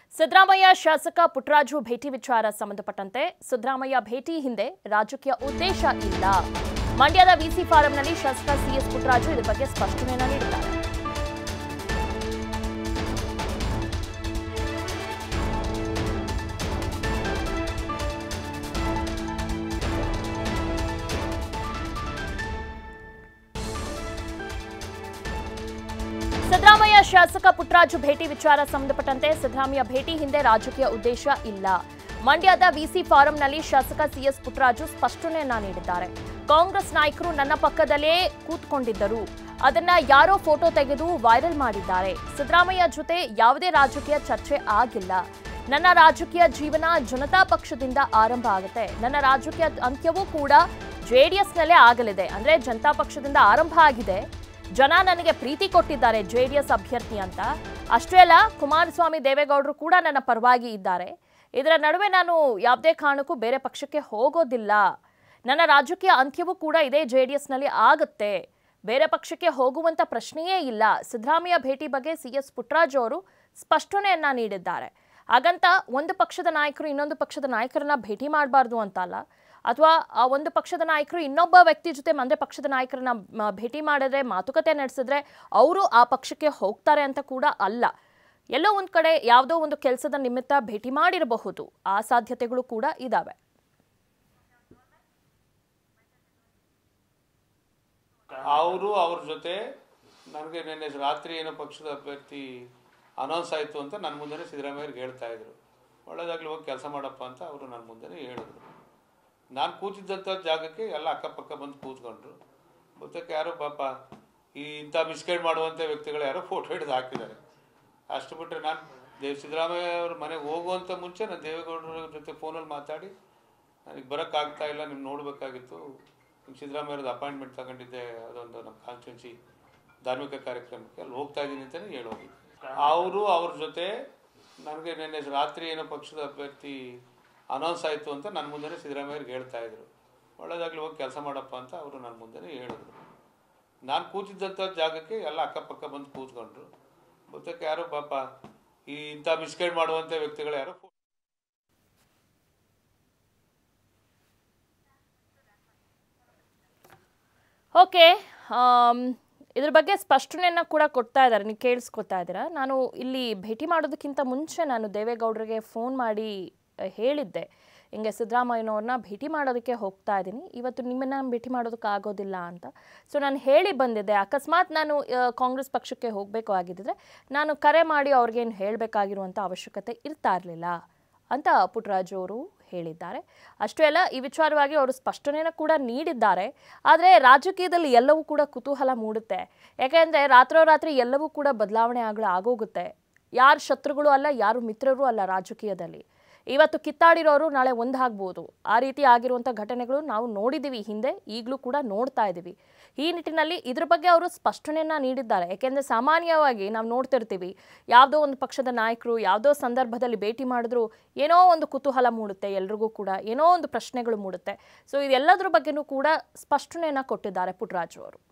ಸಿದ್ದರಾಮಯ್ಯ ಶಾಸಕ ಪುಟ್ಟರಾಜು ಭೇಟಿ ವಿಚಾರ ಸಂಬಂಧಪಟ್ಟಂತೆ ಸಿದ್ದರಾಮಯ್ಯ ಭೇಟಿ ಹಿಂದೆ ರಾಜಕೀಯ ಉದ್ದೇಶ ಇಲ್ಲ ಮಂಡ್ಯದ ವಿಸಿ ಫಾರಂನಲ್ಲಿ ಶಾಸಕ ಸಿಎಸ್ ಪುಟ್ಟರಾಜು ಇದ್ರ ಬಗ್ಗೆ ಸ್ಪಷ್ಟನೆಯನ್ನ ನೀಡಿದ್ದಾರೆ ಸಿದ್ದರಾಮಯ್ಯ ಶಾಸಕ ಪುಟ್ಟರಾಜು ಭೇಟಿ ವಿಚಾರ ಸಂಬಂಧಪಟ್ಟಂತೆ ಸಿದ್ದರಾಮಯ್ಯ ಭೇಟಿ ಹಿಂದೆ ರಾಜಕೀಯ ಉದ್ದೇಶ ಇಲ್ಲ ಮಂಡ್ಯದ ವಿಸಿ ಫಾರಂನಲ್ಲಿ ಶಾಸಕ ಸಿಎಸ್ ಪುಟ್ಟರಾಜು ಸ್ಪಷ್ಟನೆಯನ್ನ ನೀಡಿದ್ದಾರೆ ಕಾಂಗ್ರೆಸ್ ನಾಯಕರು ನನ್ನ ಪಕ್ಕದಲ್ಲೇ ಕೂತ್ಕೊಂಡಿದ್ದರು ಅದನ್ನ ಯಾರೋ ಫೋಟೋ ತೆಗೆದು ವೈರಲ್ ಮಾಡಿದ್ದಾರೆ ಸಿದ್ದರಾಮಯ್ಯ ಜೊತೆ ಯಾವುದೇ ರಾಜಕೀಯ ಚರ್ಚೆ ಆಗಿಲ್ಲ ನನ್ನ ರಾಜಕೀಯ ಜೀವನ ಜನತಾ ಪಕ್ಷದಿಂದ ಆರಂಭ ಆಗುತ್ತೆ ನನ್ನ ರಾಜಕೀಯ ಅಂತ್ಯವೂ ಕೂಡ ಜೆಡಿಎಸ್ನಲ್ಲೇ ಆಗಲಿದೆ ಅಂದ್ರೆ ಜನತಾ ಪಕ್ಷದಿಂದ ಆರಂಭ ಆಗಿದೆ ಜನ ನನಗೆ ಪ್ರೀತಿ ಕೊಟ್ಟಿದ್ದಾರೆ ಜೆಡಿಎಸ್ ಅಭ್ಯರ್ಥಿ ಅಂತ ಅಷ್ಟೇ ಅಲ್ಲ ಕುಮಾರಸ್ವಾಮಿ ದೇವೇಗೌಡರು ಕೂಡ ನನ್ನ ಪರವಾಗಿ ಇದ್ದಾರೆ ಇದರ ನಡುವೆ ನಾನು ಯಾವುದೇ ಕಾರಣಕ್ಕೂ ಬೇರೆ ಪಕ್ಷಕ್ಕೆ ಹೋಗೋದಿಲ್ಲ ನನ್ನ ರಾಜಕೀಯ ಅಂತ್ಯವೂ ಕೂಡ ಇದೇ ಜೆ ಡಿ ಎಸ್ನಲ್ಲಿ ಆಗುತ್ತೆ ಬೇರೆ ಪಕ್ಷಕ್ಕೆ ಹೋಗುವಂತ ಪ್ರಶ್ನೆಯೇ ಇಲ್ಲ ಸಿದ್ದರಾಮಯ್ಯ ಭೇಟಿ ಬಗ್ಗೆ ಸಿ ಎಸ್ ಪುಟ್ಟರಾಜು ಅವರು ಸ್ಪಷ್ಟನೆಯನ್ನ ನೀಡಿದ್ದಾರೆ ಹಾಗಂತ ಒಂದು ಪಕ್ಷದ ನಾಯಕರು ಇನ್ನೊಂದು ಪಕ್ಷದ ನಾಯಕರನ್ನ ಭೇಟಿ ಮಾಡಬಾರ್ದು ಅಂತ ಅಲ್ಲ ಅಥವಾ ಆ ಒಂದು ಪಕ್ಷದ ನಾಯಕರು ಇನ್ನೊಬ್ಬ ವ್ಯಕ್ತಿ ಜೊತೆ ಅಂದ್ರೆ ಪಕ್ಷದ ನಾಯಕರನ್ನ ಮ- ಭೇಟಿ ಮಾಡಿದ್ರೆ ಮಾತುಕತೆ ನಡೆಸಿದ್ರೆ ಅವರು ಆ ಪಕ್ಷಕ್ಕೆ ಹೋಗ್ತಾರೆ ಅಂತ ಕೂಡ ಅಲ್ಲ ಎಲ್ಲೋ ಒಂದ್ ಕಡೆ ಯಾವುದೋ ಒಂದು ಕೆಲಸದ ನಿಮಿತ್ತ ಭೇಟಿ ಮಾಡಿರಬಹುದು ಆ ಸಾಧ್ಯತೆಗಳು ಕೂಡ ಇದಾವೆ ಅವರು ಅವ್ರ ಜೊತೆ ನನಗೆ ನಿನ್ನೆ ರಾತ್ರಿ ಏನೋ ಪಕ್ಷದ ಅಭ್ಯರ್ಥಿ ಅನೌನ್ಸ್ ಆಯಿತು ಅಂತ ನನ್ನ ಮುಂದೆನೇ ಸಿದ್ದರಾಮಯ್ಯವ್ರಿಗೆ ಹೇಳ್ತಾ ಇದ್ರು ಒಳ್ಳೇದಾಗ್ಲಿ ಹೋಗಿ ಕೆಲಸ ಮಾಡಪ್ಪ ಅಂತ ಅವರು ನನ್ನ ಮುಂದೆನೇ ಹೇಳಿದ್ರು ನಾನು ಕೂತಿದ್ದಂಥ ಜಾಗಕ್ಕೆ ಎಲ್ಲ ಅಕ್ಕಪಕ್ಕ ಬಂದು ಕೂತ್ಕೊಂಡ್ರು ಗೊತ್ತಕ್ಕೆ ಯಾರೋ ಪಾಪ ಈ ಇಂಥ ಮಿಸ್ಗೈಡ್ ಮಾಡುವಂಥ ವ್ಯಕ್ತಿಗಳು ಯಾರೋ ಫೋಟೋ ಹಿಡಿದು ಹಾಕಿದ್ದಾರೆ ಅಷ್ಟು ಬಿಟ್ಟರೆ ನಾನು ದೇವ್ ಸಿದ್ದರಾಮಯ್ಯ ಅವ್ರ ಮನೆಗೆ ಹೋಗುವಂಥ ಮುಂಚೆ ನಾನು ದೇವೇಗೌಡರ ಜೊತೆ ಫೋನಲ್ಲಿ ಮಾತಾಡಿ ನನಗೆ ಬರೋಕ್ಕಾಗ್ತಾ ಇಲ್ಲ ನೀವು ನೋಡಬೇಕಾಗಿತ್ತು ನಿಮ್ಮ ಸಿದ್ದರಾಮಯ್ಯವ್ರದ್ದು ಅಪಾಯಿಂಟ್ಮೆಂಟ್ ತಗೊಂಡಿದ್ದೆ ಅದೊಂದು ನಮ್ಮ ಕಾನ್ಸ್ಟಿಟ್ಯೂನ್ಸಿ ಧಾರ್ಮಿಕ ಕಾರ್ಯಕ್ರಮಕ್ಕೆ ಅಲ್ಲಿ ಹೋಗ್ತಾ ಇದ್ದೀನಿ ಅಂತಲೇ ಹೇಳೋದು ಅವರು ಅವ್ರ ಜೊತೆ ನನಗೆ ನಿನ್ನೆ ರಾತ್ರಿ ಏನೋ ಪಕ್ಷದ ಅಭ್ಯರ್ಥಿ ಅನೌನ್ಸ್ ಆಯಿತು ಅಂತ ನನ್ನ ಮುಂದೆನೇ ಸಿದ್ದರಾಮಯ್ಯವ್ರಿಗೆ ಹೇಳ್ತಾ ಇದ್ರು ಒಳ್ಳೇದಾಗ್ಲಿ ಹೋಗಿ ಕೆಲಸ ಮಾಡಪ್ಪ ಅಂತ ಅವರು ನನ್ನ ಮುಂದೆನೇ ಹೇಳಿದ್ರು ನಾನು ಕೂತಿದ್ದಂಥ ಜಾಗಕ್ಕೆ ಎಲ್ಲ ಅಕ್ಕಪಕ್ಕ ಬಂದು ಕೂತ್ಕೊಂಡ್ರು ಗೊತ್ತಕ್ಕೆ ಯಾರೋ ಪಾಪ ಈ ಇಂಥ ಮಿಸ್ಗೈಡ್ ಮಾಡುವಂಥ ವ್ಯಕ್ತಿಗಳು ಯಾರೋ ಓಕೆ ಇದ್ರ ಬಗ್ಗೆ ಸ್ಪಷ್ಟನೆಯನ್ನ ಕೂಡ ಕೊಡ್ತಾ ಇದ್ದಾರೆ ನೀವು ಕೇಳಿಸ್ಕೊತಾ ಇದ್ದೀರಾ ನಾನು ಇಲ್ಲಿ ಭೇಟಿ ಮಾಡೋದಕ್ಕಿಂತ ಮುಂಚೆ ನಾನು ದೇವೇಗೌಡರಿಗೆ ಫೋನ್ ಮಾಡಿ ಆ, ಹೇಳಿದ್ದೆ ಹಿಂಗೆ ಸಿದ್ದರಾಮಯ್ಯನವ್ರನ್ನ ಭೇಟಿ ಮಾಡೋದಕ್ಕೆ ಹೋಗ್ತಾ ಇದ್ದೀನಿ ಇವತ್ತು ನಿಮ್ಮನ್ನ ಭೇಟಿ ಮಾಡೋದಕ್ಕೆ ಆಗೋದಿಲ್ಲ ಅಂತ ಸೊ ನಾನು ಹೇಳಿ ಬಂದಿದ್ದೆ ಅಕಸ್ಮಾತ್ ನಾನು ಆ, ಕಾಂಗ್ರೆಸ್ ಪಕ್ಷಕ್ಕೆ ಹೋಗಬೇಕು ಆಗಿದ್ದರೆ ನಾನು ಕರೆ ಮಾಡಿ ಅವ್ರಿಗೇನು ಹೇಳಬೇಕಾಗಿರುವಂಥ ಅವಶ್ಯಕತೆ ಇರ್ತಾ ಇರಲಿಲ್ಲ ಅಂತ ಪುಟ್ಟರಾಜು ಅವರು ಹೇಳಿದ್ದಾರೆ ಅಷ್ಟೇ ಅಲ್ಲ ಈ ವಿಚಾರವಾಗಿ ಅವರು ಸ್ಪಷ್ಟನೆಯನ್ನು ಕೂಡ ನೀಡಿದ್ದಾರೆ ಆದರೆ ರಾಜಕೀಯದಲ್ಲಿ ಎಲ್ಲವೂ ಕೂಡ ಕುತೂಹಲ ಮೂಡುತ್ತೆ ಯಾಕೆಂದರೆ ರಾತ್ರೋರಾತ್ರಿ ಎಲ್ಲವೂ ಕೂಡ ಬದಲಾವಣೆ ಆಗಲು ಆಗೋಗುತ್ತೆ ಯಾರು ಶತ್ರುಗಳು ಅಲ್ಲ ಯಾರು ಮಿತ್ರರು ಅಲ್ಲ ರಾಜಕೀಯದಲ್ಲಿ ಇವತ್ತು ಕಿತ್ತಾಡಿರೋರು ನಾಳೆ ಒಂದಾಗ್ಬೋದು ಆ ರೀತಿ ಆಗಿರುವಂಥ ಘಟನೆಗಳು ನಾವು ನೋಡಿದ್ದೀವಿ ಹಿಂದೆ ಈಗಲೂ ಕೂಡ ನೋಡ್ತಾ ಇದ್ದೀವಿ ಈ ನಿಟ್ಟಿನಲ್ಲಿ ಇದ್ರ ಬಗ್ಗೆ ಅವರು ಸ್ಪಷ್ಟನೆಯನ್ನ ನೀಡಿದ್ದಾರೆ ಯಾಕೆಂದರೆ ಸಾಮಾನ್ಯವಾಗಿ ನಾವು ನೋಡ್ತಿರ್ತೀವಿ ಯಾವುದೋ ಒಂದು ಪಕ್ಷದ ನಾಯಕರು ಯಾವುದೋ ಸಂದರ್ಭದಲ್ಲಿ ಭೇಟಿ ಮಾಡಿದ್ರು ಏನೋ ಒಂದು ಕುತೂಹಲ ಮೂಡುತ್ತೆ ಎಲ್ರಿಗೂ ಕೂಡ ಏನೋ ಒಂದು ಪ್ರಶ್ನೆಗಳು ಮೂಡುತ್ತೆ ಸೊ ಇದೆಲ್ಲದ್ರ ಬಗ್ಗೆನೂ ಕೂಡ ಸ್ಪಷ್ಟನೆಯನ್ನ ಕೊಟ್ಟಿದ್ದಾರೆ ಪುಟ್ಟರಾಜು ಅವರು